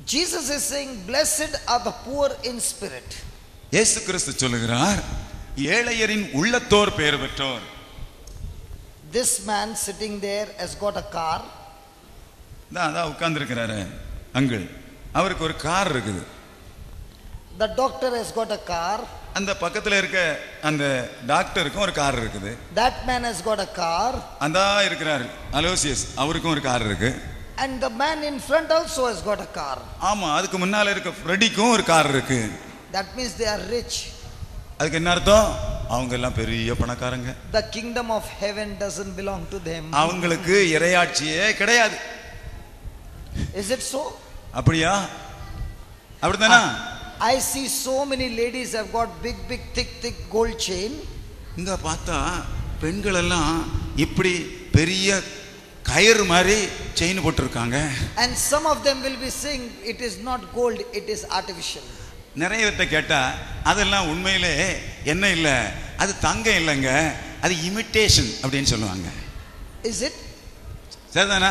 Jesus is saying, Blessed are the poor in spirit. இயேசு கிறிஸ்து சொல்லுகிறார் ஏழையரின் உள்ளத்தோர் பெயர் பெற்றோர் This man sitting there has got a car. தான் அதான் உட்கார்ந்துருக்கிறாரு அங்கிள் அவருக்கு ஒரு கார் இருக்குது The doctor has got a car. அந்த பக்கத்துல இருக்க அந்த டாக்டருக்கும் ஒரு கார் இருக்குது That man has got a car. அந்த இருக்கிறார் அலோசியஸ் அவருக்கும் ஒரு கார் இருக்கு And the man in front also has got a car. ஆமா அதுக்கு முன்னால இருக்க ஃப்ரெடிக்கும் ஒரு கார் இருக்கு That means they are rich. அதுக்கு என்ன அர்த்தம் அவங்க எல்லாம் பெரிய பணக்காரங்க The kingdom of heaven doesn't belong to them. அவங்களுக்கு இரையாட்சியே கிடையாது Is it so? அப்படியா அப்படித்தானா I see so many ladies have got big, big, thick, thick gold chain. இங்க பார்த்தா பெண்கள் எல்லாம் இப்படி பெரிய கயிறு மாதிரி செயின் போட்டிருக்காங்க And some of them will be saying it is not gold, it is artificial. நிறைய பேர்ட்ட கேட்டா அதெல்லாம் உண்மையிலே என்ன இல்லை அது தங்கம் இல்லைங்க அது இமிட்டேஷன் அப்படின்னு சொல்லுவாங்க Is it? சரிதானா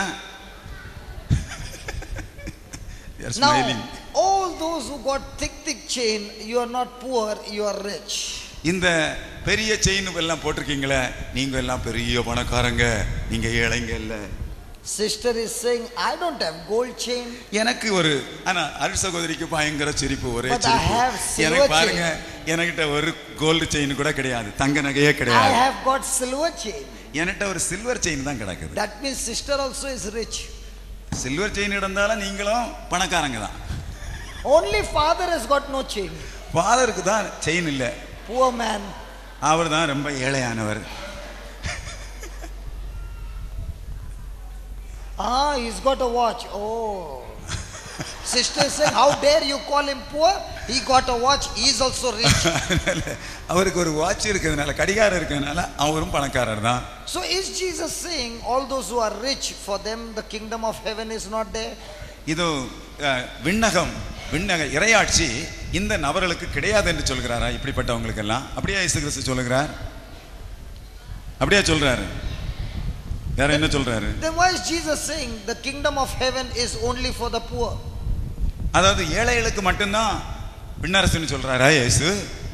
They are smiling. Now, all those who got thick, thick chain, you are not poor, you are rich. இந்த பெரிய செயின் எல்லாம் போட்டிருக்கீங்களே நீங்க எல்லாம் பெரிய பணக்காரங்க நீங்க ஏழைங்க இல்ல Sister is saying, I don't have gold chain. எனக்கு ஒரு ஆனா அருள் சகோதரிக்கு பயங்கர சிரிப்பு ஒரே But I சிரிப்பு have silver எனக்கு பாருங்க என்கிட்ட ஒரு கோல்டு செயின் கூட கிடையாது தங்க நகையே I கிடையாது have got silver chain. என்கிட்ட ஒரு சில்வர் செயின் தான் கிடக்குது That means sister also is rich. Silver chain இருந்தாலும் நீங்களும் பணக்காரங்க தான் Only father has got no chain. ஃபாதருக்கு தான் செயின் இல்லை Poor man. அவர் தான் ரொம்ப ஏழையானவர் Ah, he's got a watch. Oh. Sister is saying, How dare you call him poor? He got a watch, he is also rich. அவருக்கு ஒரு watch இருக்கிறதுனால கடிகாரம் இருக்கிறதுனால அவரும் பணக்காரர் தான் So is Jesus saying all those who are rich, for them the kingdom of heaven is not there? இது அஹ், விண்ணகம் விண்ணக இறையாட்சி இந்த நபர்களுக்கு கிடையாது என்று சொல்கிறாரா இப்படிப்பட்டவங்களுக்கு எல்லாம் அப்படியே இயேசு கிறிஸ்து சொல்லுகிறார் அப்படியே சொல்றாரு வேற என்ன சொல்றாரு Then why is Jesus saying the kingdom of heaven is only for the poor? அதாவது ஏழைகளுக்கு மட்டும்தான் விண்ணரசுன்னு சொல்றாரா இயேசு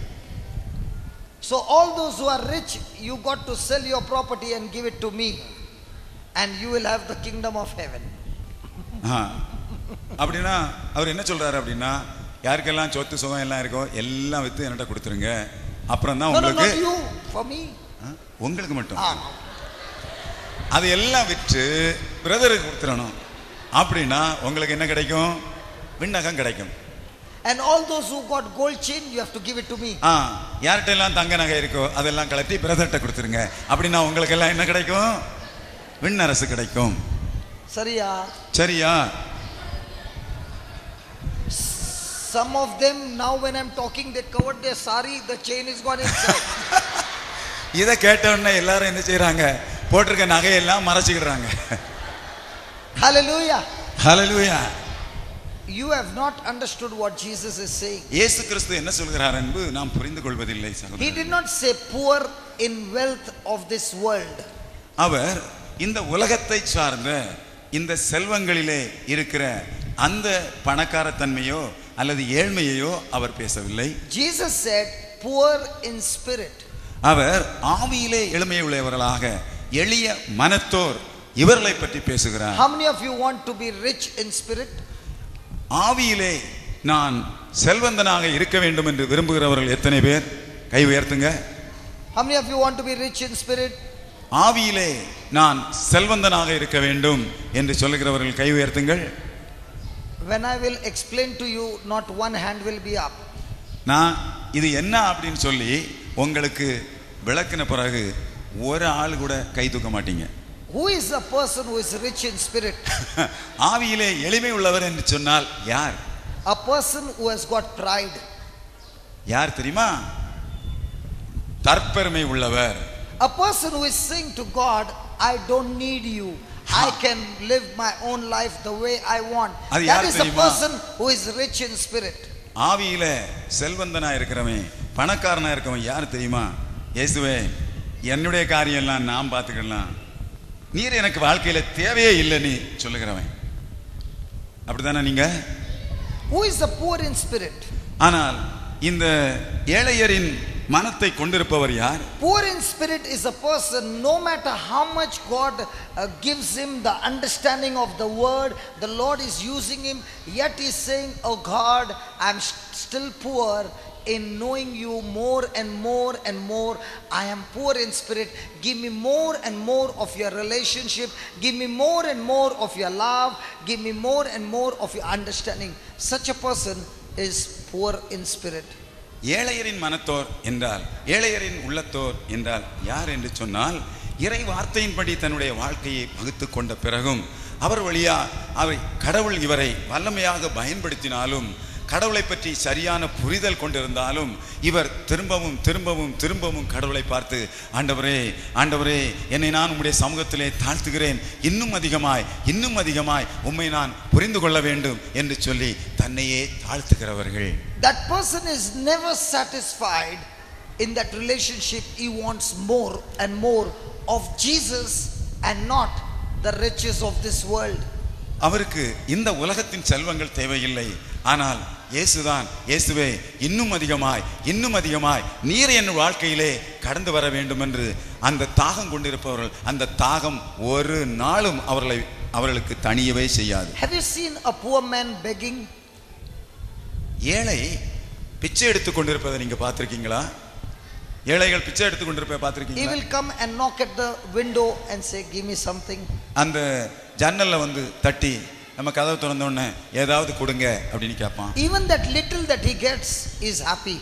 So all those who are rich, you got to sell your property and give it to me. And you will have the kingdom of heaven. ஆ. அப்படின்னா அவர் என்ன சொல்றாரு அப்படின்னா யாருக்கெல்லாம் சொத்து சுகம் எல்லாம் இருக்கோ எல்லாம் வித்து என்கிட்ட கொடுத்துருங்க அப்புறம் தான் No, no, உங்களுக்கு not you, for me. ஆ, உங்களுக்கு மட்டும் Ah, அது எல்லாம் விற்று பிரதருக்கு கொடுத்துடணும் அப்படின்னா உங்களுக்கு என்ன கிடைக்கும் விண்ணகம் கிடைக்கும் And all those who got gold chain, you have to give it to me. ஆ யார்கிட்ட எல்லாம் தங்க நகை இருக்கோ அதெல்லாம் கலட்டி பிரதர்கிட்ட கொடுத்துருங்க அப்படின்னா உங்களுக்கு எல்லாம் என்ன கிடைக்கும் விண்ணரசு கிடைக்கும் Sariya, சரியா some of them now when I'm talking, they covered their sari, the chain is gone inside. இதை கேட்ட உடனே எல்லாரும் என்ன செய்றாங்க போட்டிருக்க நகையெல்லாம் மறைச்சிக்கிறாங்க Hallelujah. Hallelujah You have not understood what Jesus is saying. இயேசு கிறிஸ்து என்ன சொல்கிறார் என்பது நாம் புரிந்து கொள்வதில்லை He சகோதரர் did not say poor in wealth of this world. அவர் இந்த உலகத்தை சார்ந்த இந்த செல்வங்களிலே இருக்கிற அந்த பணக்காரத்தன்மையோ அல்லது ஏழ்மையையோ அவர் பேசவில்லை Jesus said, poor in spirit. அவர் ஆவியிலே எளிமை உள்ளவர்களாக எளிய மனத்தோர் இவர்களை பற்றி பேசுகிறார் How many of you want to be rich in spirit? ஆவியிலே நான் செல்வந்தனாக இருக்க வேண்டும் என்று விரும்புகிறவர்கள் எத்தனை பேர் கை உயர்த்துங்க How many of you want to be rich in spirit? ஆவியிலே நான் செல்வந்தனாக இருக்க வேண்டும் என்று சொல்லுகிறவர்கள் கை உயர்த்துங்கள் When I will explain to you, not one hand will be up. நான் இது என்ன அப்படின்னு சொல்லி உங்களுக்கு விளக்கின பிறகு ஒரு ஆள் கூட கை தூக்க மாட்டீங்க Who is a person who is rich in spirit? ஆவியிலே எளிமை உள்ளவர் என்று சொன்னால் யார் A person who has got pride. யார் தெரியுமா தற்பெருமை உள்ளவர் A person who is saying to God, I don't need you. I can live my own life the way I want. அது That யார் is a தெரியுமா? person who is rich in spirit. ஆவியில செல்வந்தனா இருக்கிறவன் பணக்காரனா இருக்கவன் யார் தெரியுமா இயேசுவே என்னுடைய காரியம் எல்லாம் நான் பார்த்துக்கலாம் நீர் எனக்கு வாழ்க்கையில தேவையே இல்லை நீ சொல்லுகிறவன் அப்படிதானே நீங்க Who is the poor in spirit? ஆனால் இந்த ஏழையரின் மனத்தை கொண்டிருப்பவர் யார் Poor in spirit is a person, no matter how much God uh, gives him the understanding of the word, the Lord is using him, yet he's saying, Oh God, I'm st- still poor in knowing you more and more and more. I am poor in spirit. Give me more and more of your relationship. Give me more and more of your love. Give me more and more of your understanding. Such a person is poor in spirit. ஏழையரின் மனத்தோர் என்றால் ஏழையரின் உள்ளத்தோர் என்றால் யார் என்று சொன்னால் இறை வார்த்தையின்படி தன்னுடைய வாழ்க்கையை பகுத்து கொண்ட பிறகும் அவர் வழியா அவை கடவுள் இவரை வல்லமையாக பயன்படுத்தினாலும் கடவுளை பற்றி சரியான புரிதல் கொண்டிருந்தாலும் இவர் திரும்பவும் திரும்பவும் திரும்பவும் கடவுளை பார்த்து ஆண்டவரே ஆண்டவரே என்னை நான் உம்முடைய சமூகத்திலே தாழ்த்துகிறேன் இன்னும் அதிகமாய் இன்னும் அதிகமாய் உம்மை நான் புரிந்து கொள்ள வேண்டும் என்று சொல்லி தன்னையே தாழ்த்துகிறவர்கள் That person is never satisfied in that relationship. He wants more and more of Jesus and not the riches of this world. அவருக்கு இந்த உலகத்தின் செல்வங்கள் தேவையில்லை ஆனால் இயேசுதான் இயேசுவே இன்னும் அதிகமாய் இன்னும் அதிகமாய் நீர் என் வாழ்க்கையிலே கடந்து வர வேண்டும் என்று அந்த தாகம் கொண்டிருப்பவர்கள் அந்த தாகம் ஒரு நாளும் அவர்களை அவர்களுக்கு தணியவே செய்யாது Have you seen a poor man begging? ஏழை பிச்சை எடுத்துக் கொண்டிருப்பதை நீங்க பார்த்திருக்கீங்களா ஏழைகள் பிச்சை எடுத்துக் கொண்டிருப்பதை He பார்த்திருக்கீங்களா will come and knock at the window and say, Give me something. அந்த ஜன்னல்ல வந்து தட்டி நம்ம கதவை திறந்த உடனே ஏதாவது கொடுங்க அப்படின்னு கேட்பான் Even that little that he gets is happy.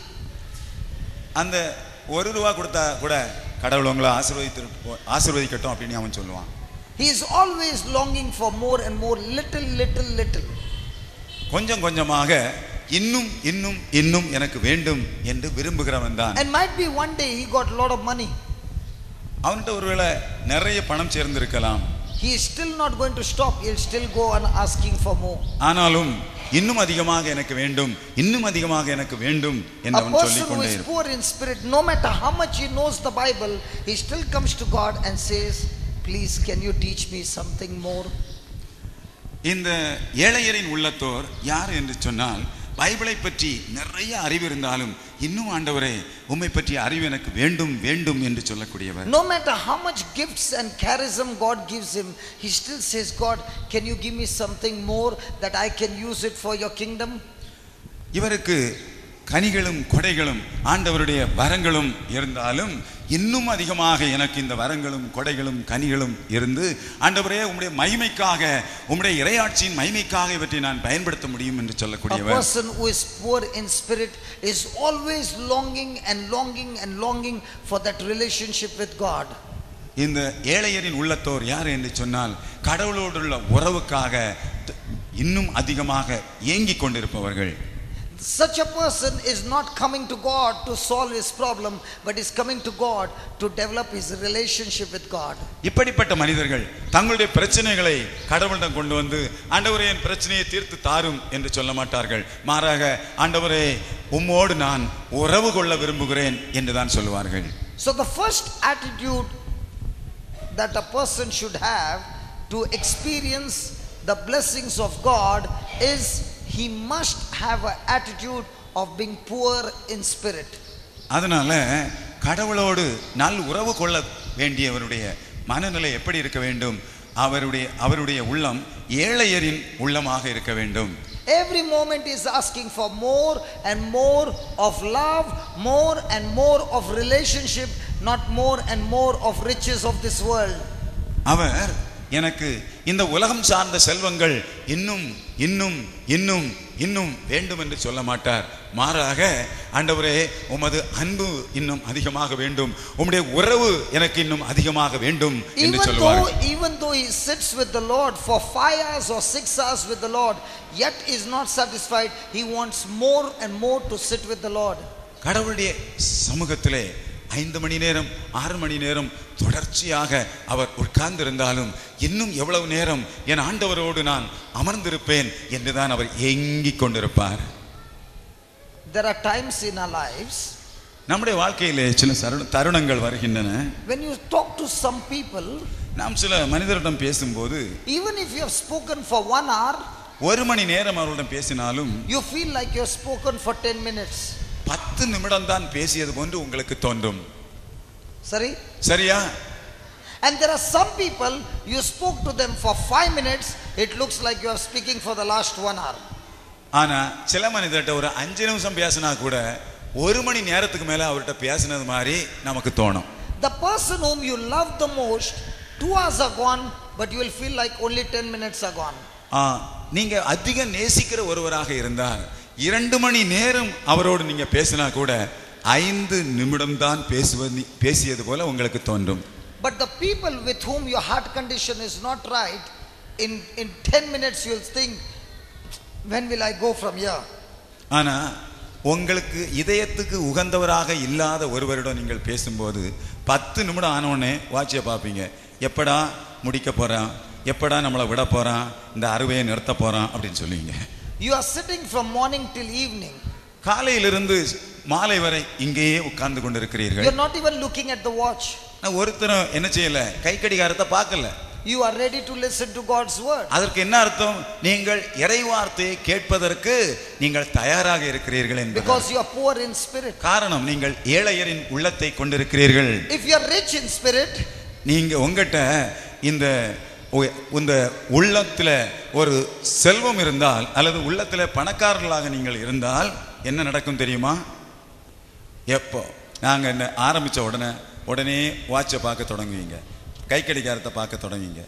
அந்த ஒரு ரூபா கொடுத்தா கூட கடவுள் உங்களை ஆசீர்வதித்து ஆசீர்வதிக்கட்டும் அப்படின்னு அவன் சொல்லுவான் He is always longing for more and more, little, little, little. கொஞ்சம் கொஞ்சமாக இன்னும் இன்னும் இன்னும் எனக்கு வேண்டும் என்று விரும்புகிறவன் தான் And might be one day he got a lot of money. அவன்கிட்ட ஒருவேளை நிறைய பணம் சேர்ந்திருக்கலாம் He is still not going to stop. He'll still go on asking for more. ஆனாலும் இன்னும் அதிகமாக எனக்கு வேண்டும் இன்னும் அதிகமாக எனக்கு வேண்டும் என்று A அவன் person சொல்லிக் who கொண்டே is இருப்பான் poor in spirit, no matter how much he knows the Bible, he still comes to God and says, Please, can you teach me something more? இந்த ஏழையரின் உள்ளத்தோர் யார் என்று சொன்னால் பைபிளை பற்றி நிறைய அறிவு இருந்தாலும் இன்னும் ஆண்டவரே உம்மை பற்றிய அறிவு எனக்கு வேண்டும் வேண்டும் என்று சொல்லக்கூடியவர் No matter how much gifts and charism God gives him, he still says, God, can you give me something more that I can use it for your kingdom? இவருக்கு கனிகளும் கொடைகளும் ஆண்டவருடைய வரங்களும் இருந்தாலும் இன்னும் அதிகமாக எனக்கு இந்த வரங்களும் கொடைகளும் கனிகளும் இருந்து ஆண்டவரே உம்முடைய மகிமைக்காக உம்முடைய இறையாட்சியின் மகிமைக்காக இவற்றை நான் பயன்படுத்த முடியும் என்று A சொல்லக்கூடியவர் person who is poor in spirit is always longing and longing and longing for that relationship with God. இந்த ஏழையரின் உள்ளத்தோர் யார் என்று சொன்னால் கடவுளோடுள்ள உறவுக்காக த- இன்னும் அதிகமாக ஏங்கிக் கொண்டிருப்பவர்கள் Such a person is not coming to God to solve his problem, but is coming to God to develop his relationship with God. இப்படிப்பட்ட மனிதர்கள் தங்களுடைய பிரச்சனைகளை கடவுளிடம் கொண்டு வந்து ஆண்டவரே என் பிரச்சனையை தீர்த்து தாரும் என்று சொல்ல மாட்டார்கள் மாறாக ஆண்டவரே உம்மோடு நான் உறவு கொள்ள விரும்புகிறேன் என்று தான் சொல்லுவார்கள் So, the first attitude that a person should have to experience the blessings of God is he must have an attitude of being poor in spirit. அதனால கடவுளோடு நல் உறவு கொள்ள வேண்டியவருடைய மனநிலை எப்படி இருக்க வேண்டும் அவருடைய அவருடைய உள்ளம் ஏழையரின் உள்ளமாக இருக்க வேண்டும் Every moment is asking for more and more of love, more and more of relationship, not more and more of riches of this world. அவர் எனக்கு இந்த உலகம் சார்ந்த செல்வங்கள் இன்னும் இன்னும் இன்னும் இன்னும் வேண்டும் என்று சொல்ல மாட்டார் மாறாக ஆண்டவரே உமது அன்பு இன்னும் அதிகமாக வேண்டும் உம்முடைய உறவு எனக்கு இன்னும் அதிகமாக வேண்டும் என்று Even though, சொல்லுவார் even though he sits with the Lord for five hours or six hours with the Lord, yet is not satisfied. He wants more and more to sit with the Lord. கடவுளுடைய சமூகத்திலே ஐந்து மணி நேரம் ஆறு மணி நேரம் தொடர்ச்சியாக அவர் உட்கார்ந்திருந்தாலும் இன்னும் எவ்வளவு நேரம் என் ஆண்டவரோடு நான் அமர்ந்திருப்பேன் என்றுதான் அவர் ஏங்கிக் கொண்டிருப்பார் There are times in our lives நம்முடைய வாழ்க்கையிலே சில சருண தருணங்கள் வருகின்றன when you talk to some people, நாம் சில மனிதரிடம் பேசும்போது even if you have spoken for one hour, ஒரு மணி நேரம் அவர்களிடம் பேசினாலும் you feel like you're spoken for 10 minutes. பத்து நிமிடம் தான் பேசியது போன்று உங்களுக்கு தோன்றும் Sorry? சரியா And there are some people, you spoke to them for 5 minutes, it looks like you are speaking for the last one hour. ஆனா சில மனிதர்கிட்ட ஒரு அஞ்சு நிமிஷம் பேசினா கூட ஒரு மணி நேரத்துக்கு மேல அவர்கிட்ட பேசினது மாதிரி நமக்கு தோணும் The person whom you love the most, 2 hours are gone, but you will feel like only 10 minutes are gone. ஆ, நீங்க அதிக நேசிக்கிற ஒருவராக இருந்தால் இரண்டு மணி நேரம் அவரோடு நீங்க பேசினா கூட ஐந்து நிமிடம் தான் பேசுவது பேசியது போல உங்களுக்கு தோன்றும் But the people with whom your heart condition is not right, in, in 10 minutes you will think, when will I go from here? ஆனா உங்களுக்கு இதயத்துக்கு உகந்தவராக இல்லாத ஒருவரிடம் நீங்கள் பேசும்போது பத்து நிமிடம் ஆனவுடனே வாட்சியை பார்ப்பீங்க எப்படா முடிக்க போறான் எப்படா நம்மளை விட போறான் இந்த அறுவையை நிறுத்த போறான் அப்படின்னு சொல்லுவீங்க You are sitting from morning till evening. காலையிலிருந்து மாலை வரை இங்கேயே உட்கார்ந்து கொண்டிருக்கிறீர்கள் You're not even looking at the watch. நான் ஒருத்தரும் என்ன செய்யல கை கடிகாரத்தை பார்க்கல You are ready to listen to God's word. அதற்கு என்ன அர்த்தம் நீங்கள் இறைவார்த்தையை கேட்பதற்கு நீங்கள் தயாராக இருக்கிறீர்கள் என்பது Because you are poor in spirit. காரணம் நீங்கள் ஏழையரின் உள்ளத்தை கொண்டிருக்கிறீர்கள் If you are rich in spirit, நீங்க உங்ககிட்ட இந்த உ- இந்த உள்ளத்துல ஒரு செல்வம் இருந்தால் அல்லது உள்ளத்துல பணக்காரர்களாக நீங்கள் இருந்தால் என்ன நடக்கும் தெரியுமா எப்போ நாங்க என்ன ஆரம்பிச்ச உடனே உடனே வாட்சை பார்க்க தொடங்குவீங்க கை கடிகாரத்தை பார்க்க தொடங்குவீங்க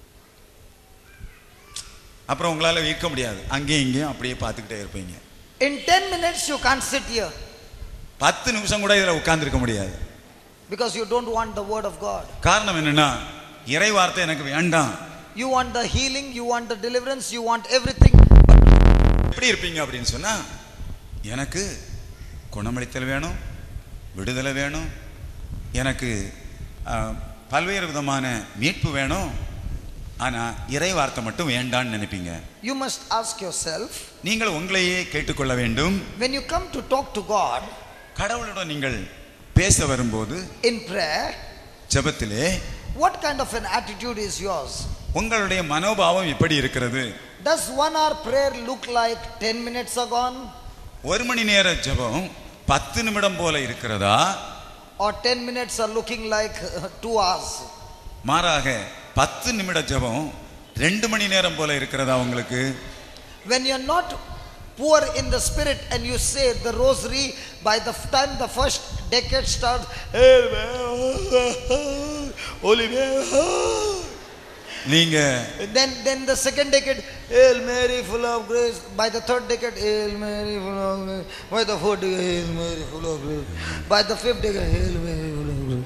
அப்புறம் உங்களால இருக்க முடியாது அங்கேயும் இங்கேயும் அப்படியே பார்த்துக்கிட்டே இருப்பீங்க in 10 minutes you can't sit here பத்து நிமிஷம் கூட இதுல உட்கார்ந்திருக்க முடியாது because you don't want the word of God. காரணம் என்னன்னா இறை வார்த்தை எனக்கு வேண்டாம் You want the healing, you want the deliverance, you want everything. எப்படி இருப்பீங்க அப்படின்னு சொன்னா எனக்கு குணமளித்தல் வேணும் விடுதலை வேணும் எனக்கு ஆ, பல்வேறு விதமான மீட்பு வேணும் ஆனா இறை வார்த்தை மட்டும் வேண்டான்னு நினைப்பீங்க You must ask yourself நீங்கள் உங்களையே கேட்டுக்கொள்ள வேண்டும் when you come to talk to God கடவுளுடன் நீங்கள் பேச வரும்போது in prayer, ஜெபத்திலே what kind of an attitude is yours? உங்களுடைய மனோபாவம் எப்படி இருக்கிறது Does one hour prayer look like 10 minutes are gone ஒரு மணி நேர ஜெபம் பத்து நிமிடம் போல இருக்கிறதா or 10 minutes are looking like uh, 2 hours? மாறாக பத்து நிமிட ஜெபம் ரெண்டு மணி நேரம் போல இருக்கிறதா உங்களுக்கு When you're not poor in the spirit and you say the rosary by the time the first decade starts "Hail Mary, Holy Mary," நீங்க then then the second decade Hail Mary full of grace by the third decade Hail Mary full of grace by the fourth decade Hail Mary full of grace by the fifth decade Hail Mary full of grace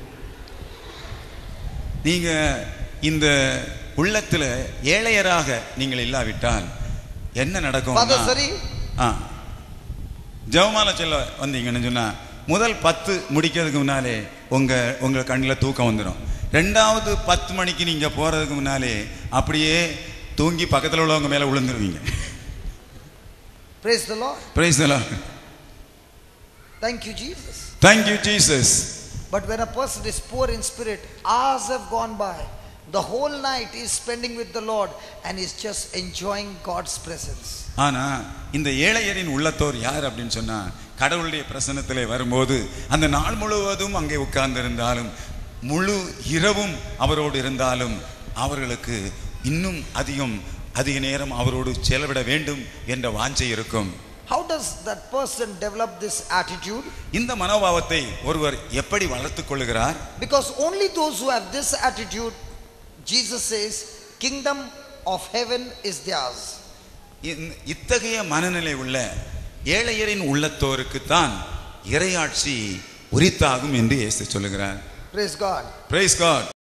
நீங்க இந்த உள்ளத்துல ஏழையராக நீங்கள் இல்லாவிட்டால் என்ன நடக்கும் Father Sari ஜெபமால சொல்ல வந்தீங்கன்னு சொன்னா முதல் பத்து முடிக்கிறதுக்கு முன்னாலே உங்க உங்க கண்ணில் தூக்கம் வந்துடும் ரெண்டாவது பத்து மணிக்கு நீங்க போறதுக்கு முன்னாலே அப்படியே தூங்கி பக்கத்துல உள்ளவங்க மேல விழுந்துருவீங்க praise the Lord praise thank you Jesus thank you Jesus But when a person is poor in spirit, hours have gone by. The whole night is spending with the Lord and is just enjoying God's presence. ஆனா இந்த ஏழையரின் உள்ளத்தோர் யார் அப்படின்னு சொன்னா கடவுளுடைய பிரசன்னத்திலே வரும்போது அந்த நாள் முழுவதும் அங்கே உட்கார்ந்திருந்தாலும் முழு இரவும் அவரோடு இருந்தாலும் அவர்களுக்கு இன்னும் அதிகம் அதிக நேரம் அவரோடு செலவிட வேண்டும் என்ற வாஞ்சை இருக்கும் How does that person develop this attitude? இந்த மனோபாவத்தை ஒருவர் எப்படி வளர்த்துக் கொள்கிறார் Because only those who have this attitude, Jesus says, kingdom of heaven is theirs. இந்த- இத்தகைய மனநிலை உள்ள ஏழையரின் உள்ளத்தோருக்குத்தான் இறையாட்சி உரித்தாகும் என்று இயேசு சொல்லுகிறார் Praise God. Price God